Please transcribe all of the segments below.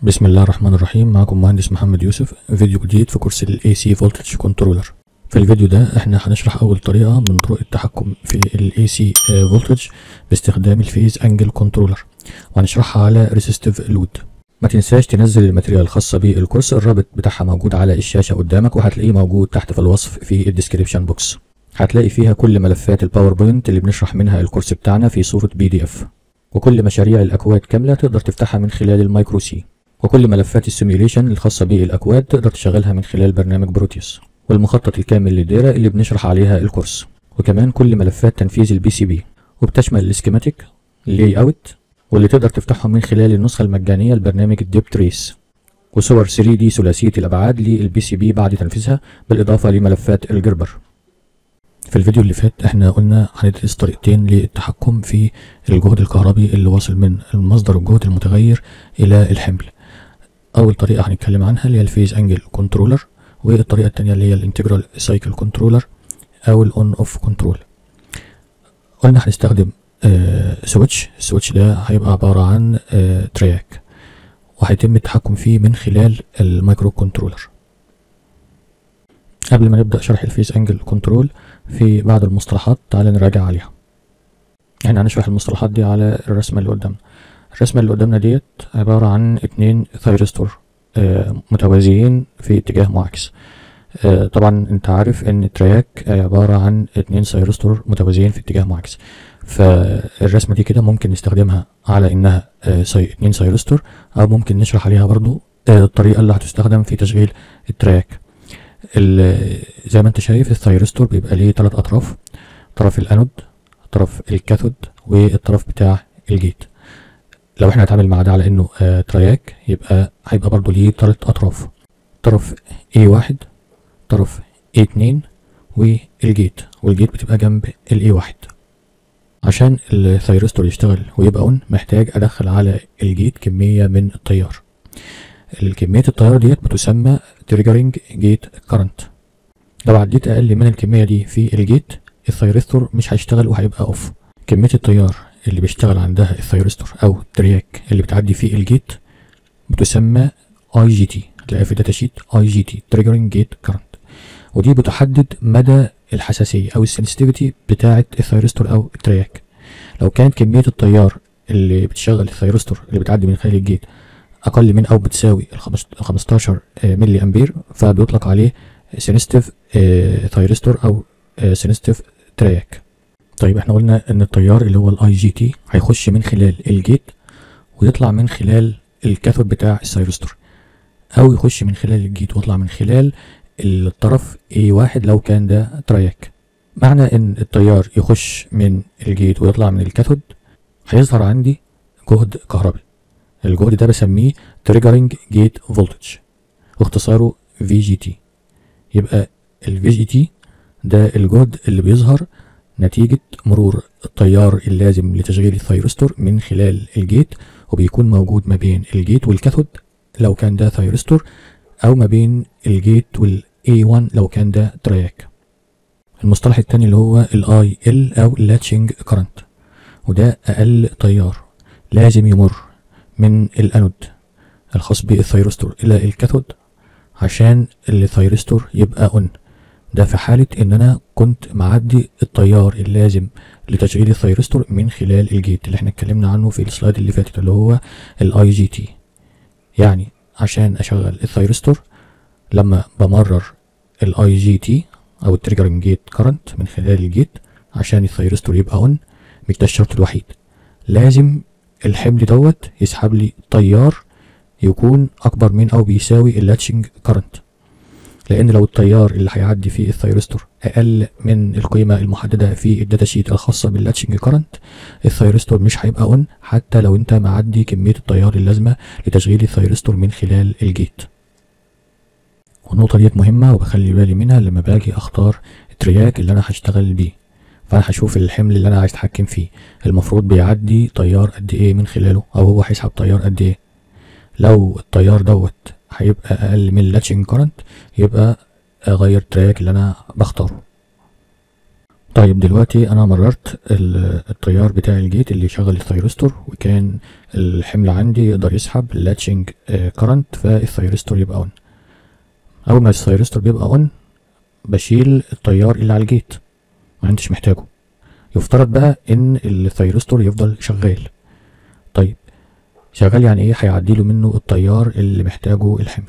بسم الله الرحمن الرحيم معكم مهندس محمد يوسف فيديو جديد في كورس ال AC Voltage Controller في الفيديو ده احنا هنشرح اول طريقة من طرق التحكم في ال AC Voltage باستخدام الفيز انجل كنترولر وهنشرحها على ريسيستيف لود ما تنساش تنزل الماتيريال الخاصة بالكورس الرابط بتاعها موجود على الشاشة قدامك وهتلاقيه موجود تحت في الوصف في الديسكريبشن بوكس هتلاقي فيها كل ملفات الباوربوينت اللي بنشرح منها الكورس بتاعنا في صورة بي دي اف وكل مشاريع الاكواد كاملة تقدر تفتحها من خلال المايكرو سي وكل ملفات السيميوليشن الخاصة بالأكواد تقدر تشغلها من خلال برنامج بروتيوس والمخطط الكامل للدائرة اللي بنشرح عليها الكورس وكمان كل ملفات تنفيذ البي سي بي وبتشمل السكيماتيك اللاي اوت واللي تقدر تفتحهم من خلال النسخة المجانية لبرنامج الديب تريس وصور 3 دي ثلاثية الأبعاد للبي سي بي بعد تنفيذها بالإضافة لملفات الجربر في الفيديو اللي فات احنا قلنا هندرس طريقتين للتحكم في الجهد الكهربي اللي واصل من المصدر الجهد المتغير إلى الحمل اول طريقه هنتكلم عنها اللي هي الفيز انجل كنترولر والطريقه الثانيه اللي هي الانتجرال سايكل كنترولر او الاون اوف كنترول قلنا هنستخدم آه سويتش السويتش ده هيبقى عباره عن آه تراك وهيتم التحكم فيه من خلال المايكرو كنترولر قبل ما نبدا شرح الفيز انجل كنترول في بعض المصطلحات تعالى نراجع عليها يعني هنشرح المصطلحات دي على الرسمه اللي قدامنا الرسمة اللي قدامنا ديت عبارة عن اتنين ثايرستور آه متوازيين في اتجاه معاكس آه طبعا انت عارف ان التراك عبارة عن اتنين ثايرستور متوازيين في اتجاه معاكس فالرسمة دي كده ممكن نستخدمها على انها آه سي اتنين ثايرستور او ممكن نشرح عليها برضو الطريقة اللي هتستخدم في تشغيل التراك زي ما انت شايف الثايرستور بيبقى ليه تلات اطراف طرف الانود طرف الكاثود والطرف بتاع الجيت لو احنا هنتعامل مع ده على انه آه تراياك يبقى هيبقى برضه ليه تلات اطراف طرف A1 طرف A2 والجيت والجيت بتبقى جنب ال A1 عشان الثايرستور يشتغل ويبقى اون محتاج ادخل على الجيت كمية من التيار الكمية التيار ديت بتسمى تريجرنج جيت كارنت لو عديت اقل من الكمية دي في الجيت الثايرستور مش هيشتغل وهيبقى اوف كمية التيار اللي بيشتغل عندها الثايرستور او الترياك اللي بتعدي فيه الجيت بتسمى اي جي تي هتلاقيها في الداتا شيت اي جي تي تريجرنج جيت كارنت ودي بتحدد مدى الحساسيه او السنسيتيفيتي بتاعه الثايرستور او الترياك لو كانت كميه التيار اللي بتشغل الثايرستور اللي بتعدي من خلال الجيت اقل من او بتساوي ال 15 ملي امبير فبيطلق عليه سنسيتيف ثايرستور او سنسيتيف ترياك طيب احنا قلنا ان التيار اللي هو الاي جي تي هيخش من خلال الجيت ويطلع من خلال الكاثود بتاع الثايرستور او يخش من خلال الجيت ويطلع من خلال الطرف A1 لو كان ده تراياك معنى ان التيار يخش من الجيت ويطلع من الكاثود هيظهر عندي جهد كهربي الجهد ده بسميه تريجرنج جيت فولتج واختصاره في جي تي يبقى الفي جي تي ده الجهد اللي بيظهر نتيجة مرور التيار اللازم لتشغيل الثايرستور من خلال الجيت وبيكون موجود ما بين الجيت والكاثود لو كان ده ثايرستور أو ما بين الجيت وال A1 لو كان ده تراياك المصطلح التاني اللي هو ال IL أو اللاتشنج كارنت وده أقل تيار لازم يمر من الأنود الخاص بالثايرستور إلى الكاثود عشان الثايرستور يبقى أون ده في حالة إن أنا كنت معدي التيار اللازم لتشغيل الثايرستور من خلال الجيت اللي احنا اتكلمنا عنه في السلايد اللي فاتت اللي هو الاي جي تي يعني عشان أشغل الثايرستور لما بمرر الاي جي تي أو التريجرنج جيت كارنت من خلال الجيت عشان الثايرستور يبقى اون مش ده الشرط الوحيد لازم الحمل دوت يسحب لي تيار يكون أكبر من أو بيساوي اللاتشنج كارنت لان لو التيار اللي هيعدي فيه الثايرستور اقل من القيمه المحدده في الداتا شيت الخاصه باللاتشنج كارنت الثايرستور مش هيبقى اون حتى لو انت معدي كميه التيار اللازمه لتشغيل الثايرستور من خلال الجيت والنقطه ديت مهمه وبخلي بالي منها لما باجي اختار الترياك اللي انا هشتغل بيه فانا هشوف الحمل اللي انا عايز اتحكم فيه المفروض بيعدي تيار قد ايه من خلاله او هو هيسحب تيار قد ايه لو التيار دوت هيبقى اقل من اللاتشنج كارنت يبقى اغير التراك اللي انا بختاره طيب دلوقتي انا مررت ال- التيار بتاع الجيت اللي يشغل الثيرستور وكان الحمل عندي يقدر يسحب لاتشنج كرنت فالثيرستور يبقى اون اول ما الثيرستور بيبقى اون بشيل التيار اللي على الجيت ما انتش محتاجه يفترض بقى ان الثيرستور يفضل شغال طيب شغال يعني ايه هيعديله منه التيار اللي محتاجه الحمل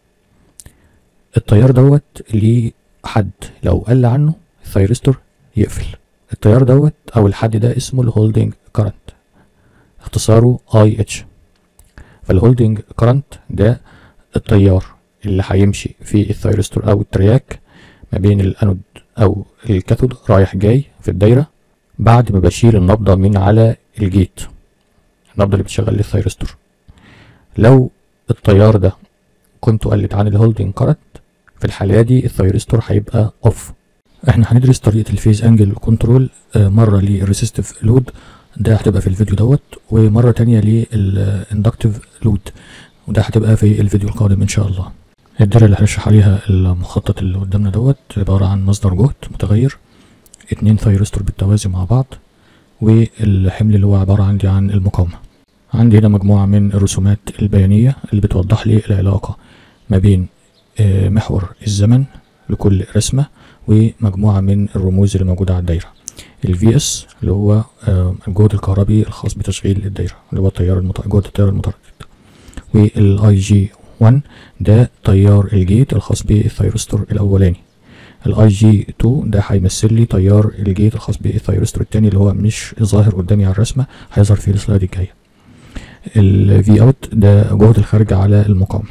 التيار دوت ليه حد لو قل عنه الثيرستور يقفل التيار دوت او الحد ده اسمه الهولدنج كارنت اختصاره اي اتش فالهولدنج كارنت ده التيار اللي هيمشي في الثيرستور او الترياك ما بين الانود او الكاثود رايح جاي في الدايره بعد ما بشيل النبضه من على الجيت النبضه اللي بتشغل الثيرستور لو التيار ده قيمته قلت عن الهولدنج كارنت في الحالة دي الثيرستور هيبقى اوف احنا هندرس طريقة الفيز انجل كنترول مرة للريسيستيف لود ده هتبقى في الفيديو دوت ومرة تانية للاندكتيف لود وده هتبقى في الفيديو القادم ان شاء الله الدايرة اللي هنشرح عليها المخطط اللي قدامنا دوت عبارة عن مصدر جهد متغير اتنين ثيرستور بالتوازي مع بعض والحمل اللي هو عبارة عندي عن المقاومة عندي هنا مجموعة من الرسومات البيانية اللي بتوضح لي العلاقة ما بين آه، محور الزمن لكل رسمة ومجموعة من الرموز اللي موجودة على الدايرة ال VS اللي هو آه، الجهد الكهربي الخاص بتشغيل الدايرة اللي هو التيار المت... جهد التيار المتردد وال IG1 ده تيار الجيت الخاص بالثيرستور الأولاني ال IG2 ده هيمثل لي تيار الجيت الخاص بالثيرستور التاني اللي هو مش ظاهر قدامي على الرسمة هيظهر في السلايد الجاية ال V out ده جهد الخارج على المقاومة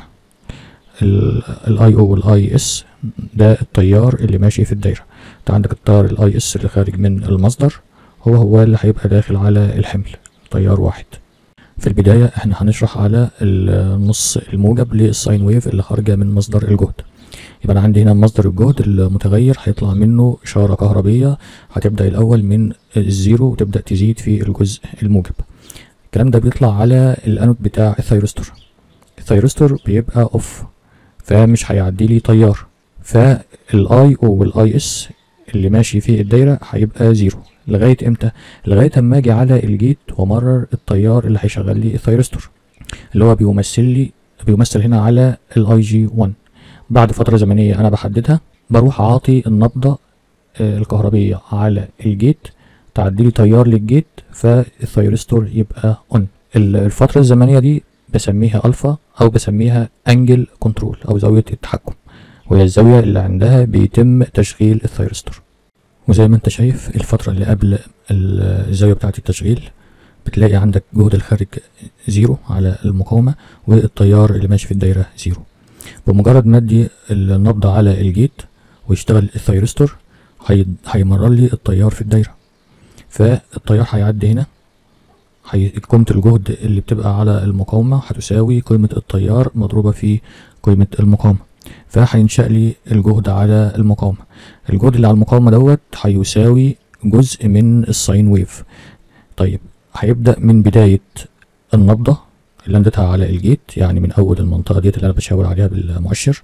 الاي او والاي اس ده التيار اللي ماشي في الدايره انت عندك التيار الاي اس اللي خارج من المصدر هو هو اللي هيبقى داخل على الحمل تيار واحد في البداية احنا هنشرح على النص الموجب للساين ويف اللي خارجة من مصدر الجهد يبقى انا عندي هنا مصدر الجهد المتغير هيطلع منه اشارة كهربية هتبدأ الاول من الزيرو وتبدأ تزيد في الجزء الموجب الكلام ده بيطلع على الانود بتاع الثيرستور الثيرستور بيبقى اوف فمش هيعدي لي تيار فالاي او والاي اس اللي ماشي في الدايره هيبقى زيرو لغايه امتى لغايه اما اجي على الجيت وامرر التيار اللي هيشغل لي الثيرستور اللي هو بيمثل لي بيمثل هنا على الاي جي 1 بعد فتره زمنيه انا بحددها بروح اعطي النبضه آه، الكهربيه على الجيت تعدي لي تيار للجيت فالثيرستور يبقى اون الفتره الزمنيه دي بسميها الفا او بسميها انجل كنترول او زاويه التحكم وهي الزاويه اللي عندها بيتم تشغيل الثيرستور وزي ما انت شايف الفتره اللي قبل ال- الزاويه بتاعه التشغيل بتلاقي عندك جهد الخارج زيرو على المقاومه والتيار اللي ماشي في الدايره زيرو بمجرد ما ادي النبضه على الجيت ويشتغل الثيرستور هي- هيمرر لي التيار في الدايره فالتيار هيعدي هنا هي- قيمة الجهد اللي بتبقى على المقاومة هتساوي قيمة التيار مضروبة في قيمة المقاومة فهينشأ لي الجهد على المقاومة الجهد اللي على المقاومة دوت هيساوي جزء من الساين ويف طيب هيبدأ من بداية النبضة اللي أنا اديتها على الجيت يعني من أول المنطقة ديت اللي أنا بشاور عليها بالمؤشر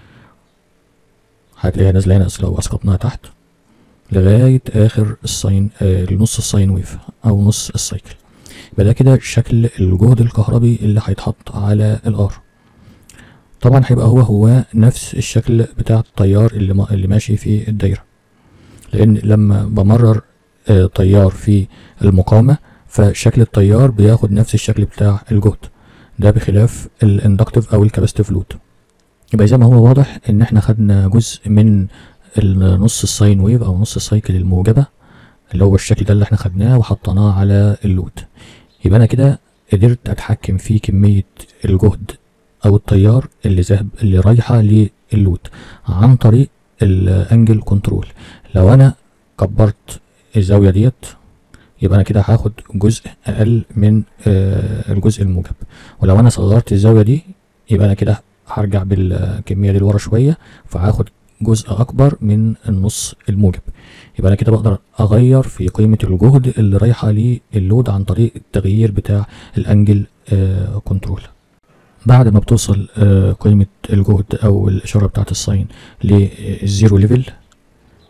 هتلاقيها نازلة هنا لو أسقطناها تحت لغاية آخر الساين آه نص الساين ويف أو نص السايكل يبقى ده كده شكل الجهد الكهربي اللي هيتحط على الار طبعا هيبقى هو هو نفس الشكل بتاع التيار اللي, ما اللي ماشي في الدايرة لان لما بمرر آه، تيار في المقاومة فشكل التيار بياخد نفس الشكل بتاع الجهد ده بخلاف الاندكتيف او الكاباستيف لود يبقى زي ما هو واضح ان احنا خدنا جزء من النص الساين ويف او نص السايكل الموجبة اللي هو الشكل ده اللي احنا خدناه وحطيناه على اللود يبقى انا كده قدرت اتحكم في كمية الجهد او التيار اللي ذهب اللي رايحة للود عن طريق الانجل كنترول لو انا كبرت الزاوية ديت يبقى انا كده هاخد جزء اقل من آه، الجزء الموجب ولو انا صغرت الزاوية دي يبقى انا كده هرجع بالكمية دي لورا شوية فهاخد جزء اكبر من النص الموجب يبقى انا كده بقدر اغير في قيمة الجهد اللي رايحة للود عن طريق التغيير بتاع الانجل آه كنترول بعد ما بتوصل آه قيمة الجهد او الاشارة بتاعت الساين للزيرو ليفل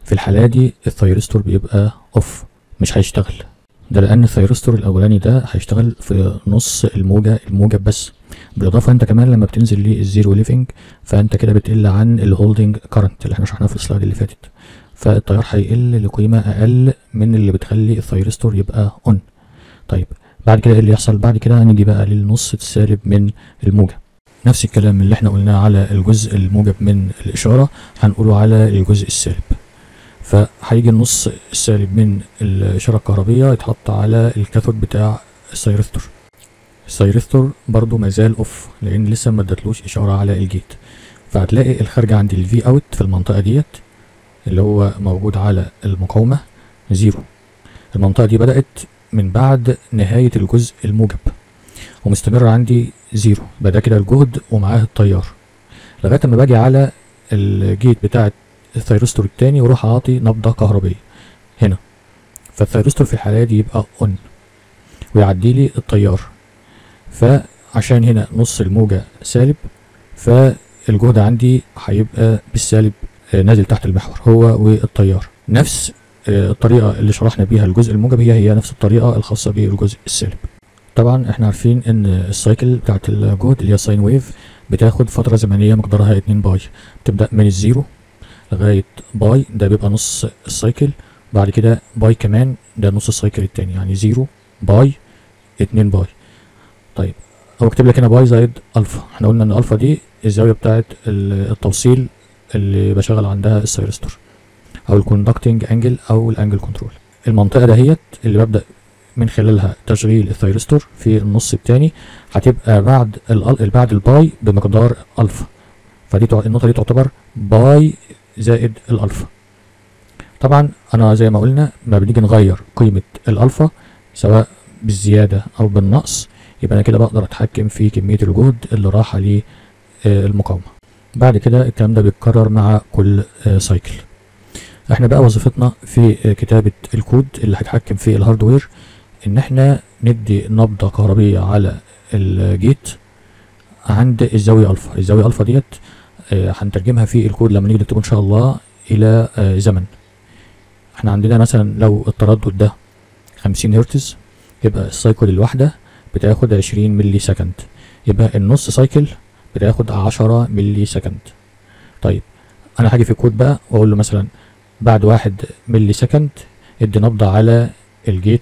في الحالة دي الثيرستور بيبقى اوف مش هيشتغل ده لان الثيرستور الاولاني ده هيشتغل في نص الموجة الموجب بس بالاضافة انت كمان لما بتنزل للزيرو ليفنج فانت كده بتقل عن الهولدنج كارنت اللي احنا شرحناه في السلايد اللي فاتت فالتيار هيقل لقيمة اقل من اللي بتخلي الثيرستور يبقى اون طيب بعد كده ايه اللي يحصل بعد كده هنيجي بقى للنص السالب من الموجة نفس الكلام اللي احنا قلناه على الجزء الموجب من الاشارة هنقوله على الجزء السالب فهيجي النص السالب من الإشارة الكهربية يتحط على الكاثود بتاع السيرستور السيرستور برضو مازال اوف لان لسه ما ادتلوش اشارة على الجيت فهتلاقي الخارج عند الفي اوت في المنطقة ديت اللي هو موجود على المقاومة زيرو المنطقة دي بدأت من بعد نهاية الجزء الموجب ومستمر عندي زيرو يبقى ده كده الجهد ومعاه التيار لغاية ما باجي على الجيت بتاع الثيرستور التاني واروح اعطي نبضة كهربية هنا فالثيرستور في الحالة دي يبقى اون ويعدي لي التيار فعشان هنا نص الموجة سالب فالجهد عندي هيبقى بالسالب آه، نازل تحت المحور هو والتيار نفس آه، الطريقة اللي شرحنا بيها الجزء الموجب هي هي نفس الطريقة الخاصة بالجزء السالب طبعا احنا عارفين ان السايكل بتاعت الجهد اللي هي ساين ويف بتاخد فترة زمنية مقدارها 2 باي بتبدأ من الزيرو لغاية باي ده بيبقى نص السايكل بعد كده باي كمان ده نص السايكل التاني يعني زيرو باي اتنين باي طيب هو كاتب لك هنا باي زائد الفا احنا قلنا ان الفا دي الزاوية بتاعت ال- التوصيل اللي بشغل عندها السيرستور او الكوندكتنج انجل او الانجل كنترول المنطقة دهيت اللي ببدأ من خلالها تشغيل الثيرستور في النص التاني هتبقى بعد ال بعد الباي بمقدار الفا فدي تع- النقطة دي تعتبر باي زائد الالفا طبعا انا زي ما قلنا ما بنيجي نغير قيمة الالفا سواء بالزيادة او بالنقص يبقى انا كده بقدر اتحكم في كمية الجهد اللي رايحة للمقاومة بعد كده الكلام ده بيتكرر مع كل آه، سايكل احنا بقى وظيفتنا في آه، كتابة الكود اللي هيتحكم في الهاردوير ان احنا ندي نبضة كهربية على الجيت عند الزاوية الفا الزاوية الفا ديت آه، هنترجمها في الكود لما نيجي نكتبه ان شاء الله الى آه، زمن احنا عندنا مثلا لو التردد ده 50 هرتز يبقى السايكل الواحدة بتاخد 20 ملي سكند يبقى النص سايكل بتاخد 10 ملي سكند طيب انا هاجي في الكود بقى واقول له مثلا بعد واحد ملي سكند ادي نبضة على الجيت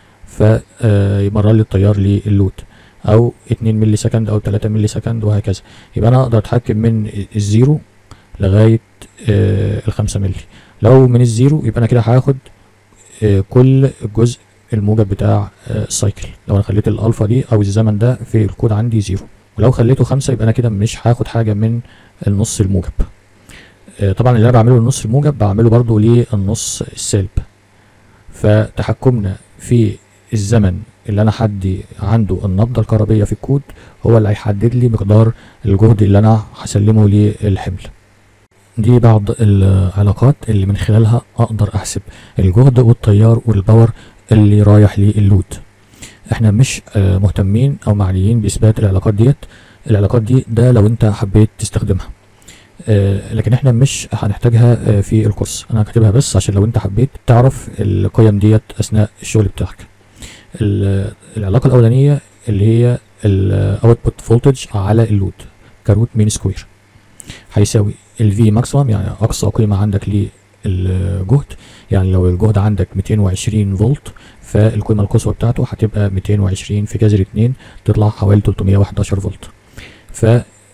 فيمرر لي التيار للود او 2 ملي سكند او 3 ملي سكند وهكذا يبقى انا اقدر اتحكم من الزيرو لغايه آه الخمسة ملي لو من الزيرو يبقى انا كده هاخد آه كل الجزء الموجب بتاع آه السايكل لو انا خليت الالفا دي او الزمن ده في الكود عندي زيرو ولو خليته خمسة يبقى انا كده مش هاخد حاجه من النص الموجب آه طبعا اللي انا بعمله للنص الموجب بعمله برضو للنص السالب فتحكمنا في الزمن اللي انا حدي عنده النبضه الكهربيه في الكود هو اللي هيحدد لي مقدار الجهد اللي انا هسلمه للحمل دي بعض العلاقات اللي من خلالها اقدر احسب الجهد والتيار والباور اللي رايح للود احنا مش آه، مهتمين او معنيين باثبات العلاقات ديت العلاقات دي ده لو انت حبيت تستخدمها آه، لكن احنا مش هنحتاجها آه، في الكورس انا كاتبها بس عشان لو انت حبيت تعرف القيم ديت اثناء الشغل بتاعك ال- العلاقة الأولانية اللي هي الاوتبوت فولتج على اللود كروت مين سكوير هيساوي الفي ماكسيمم يعني أقصى قيمة عندك للجهد يعني لو الجهد عندك 220 فولت فالقيمة القصوى بتاعته هتبقى 220 في جذر 2 تطلع حوالي 311 فولت ف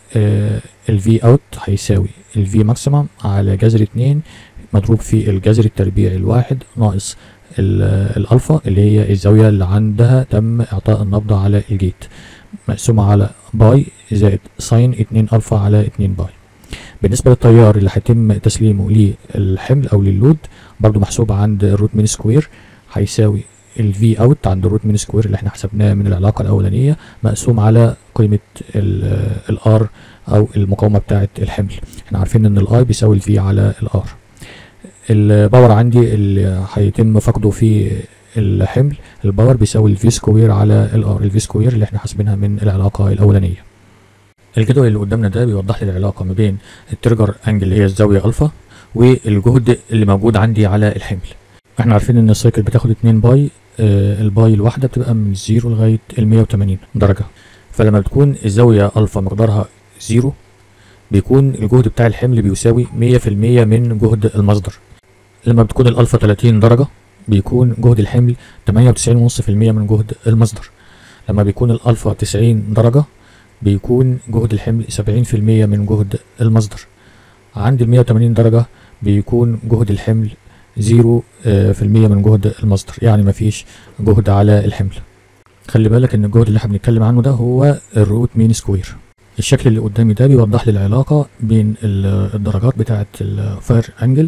الفي اوت هيساوي الفي ماكسيمم على جذر 2 مضروب في الجذر التربيعي الواحد ناقص ال- الالفا اللي هي الزاويه اللي عندها تم اعطاء النبضه على الجيت مقسومه على باي زائد ساين 2 الفا على 2 باي بالنسبه للتيار اللي هيتم تسليمه للحمل او للود برضو محسوب عند الروت مين سكوير هيساوي الفي اوت عند الروت مين سكوير اللي احنا حسبناه من العلاقه الاولانيه مقسوم على قيمه الار او المقاومه بتاعه الحمل احنا عارفين ان الاي بيساوي الفي على الار الباور عندي اللي هيتم فقده في الحمل الباور بيساوي الفي سكوير على الار الفي سكوير اللي احنا حاسبينها من العلاقه الاولانيه الجدول اللي قدامنا ده بيوضح لي العلاقه ما بين التريجر انجل اللي هي الزاويه الفا والجهد اللي موجود عندي على الحمل احنا عارفين ان السايكل بتاخد 2 باي آه الباي الواحده بتبقى من 0 لغايه ال 180 درجه فلما بتكون الزاويه الفا مقدارها 0 بيكون الجهد بتاع الحمل بيساوي 100% من جهد المصدر لما بتكون الالفا 30 درجه بيكون جهد الحمل 98.5% من جهد المصدر لما بيكون الالفا 90 درجه بيكون جهد الحمل 70% من جهد المصدر عند ال 180 درجة بيكون جهد الحمل زيرو في المية من جهد المصدر يعني مفيش جهد على الحمل خلي بالك ان الجهد اللي احنا بنتكلم عنه ده هو الروت مين سكوير الشكل اللي قدامي ده بيوضح لي العلاقة بين الدرجات بتاعة الفاير انجل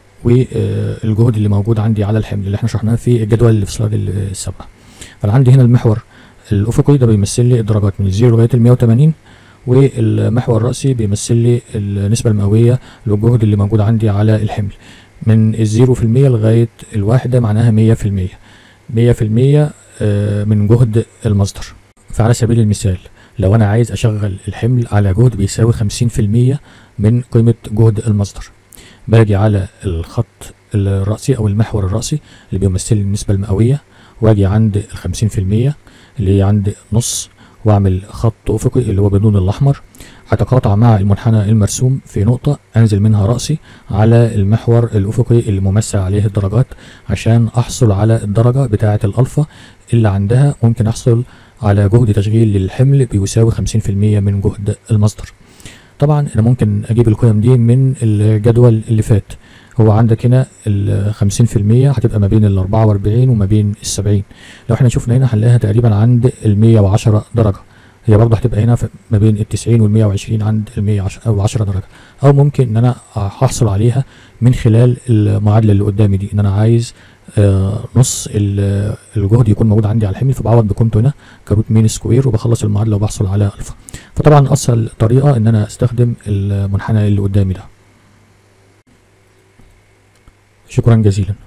والجهد اللي موجود عندي على الحمل اللي احنا شرحناه في الجدول اللي في السلايد السابقة فانا عندي هنا المحور الافقي ده بيمثل لي الدرجات من الزيرو لغايه ال 180 والمحور الرأسي بيمثل لي النسبة المئوية للجهد اللي موجود عندي على الحمل من الزيرو في المية لغاية الواحدة معناها مية في المية مية في المية من جهد المصدر فعلى سبيل المثال لو أنا عايز أشغل الحمل على جهد بيساوي خمسين في المية من قيمة جهد المصدر باجي على الخط الرأسي أو المحور الرأسي اللي بيمثل لي النسبة المئوية واجي عند الخمسين في المية اللي هي عند نص واعمل خط افقي اللي هو باللون الاحمر هتقاطع مع المنحنى المرسوم في نقطة انزل منها رأسي على المحور الافقي اللي ممثل عليه الدرجات عشان احصل على الدرجة بتاعة الالفا اللي عندها ممكن احصل على جهد تشغيل للحمل بيساوي خمسين في المية من جهد المصدر طبعا انا ممكن اجيب القيم دي من الجدول اللي فات هو عندك هنا ال 50% هتبقى ما بين ال 44 وما بين ال 70 لو احنا شفنا هنا هنلاقيها تقريبا عند ال 110 درجة هي برضه هتبقى هنا ما بين ال 90 وال 120 عند ال 110 درجة او ممكن ان انا هحصل عليها من خلال المعادلة اللي قدامي دي ان انا عايز آه نص الجهد يكون موجود عندي على الحمل فبعوض بقيمته هنا كروت مين سكوير وبخلص المعادلة وبحصل على الفا فطبعا اسهل طريقة ان انا استخدم المنحنى اللي قدامي ده شكرا جزيلا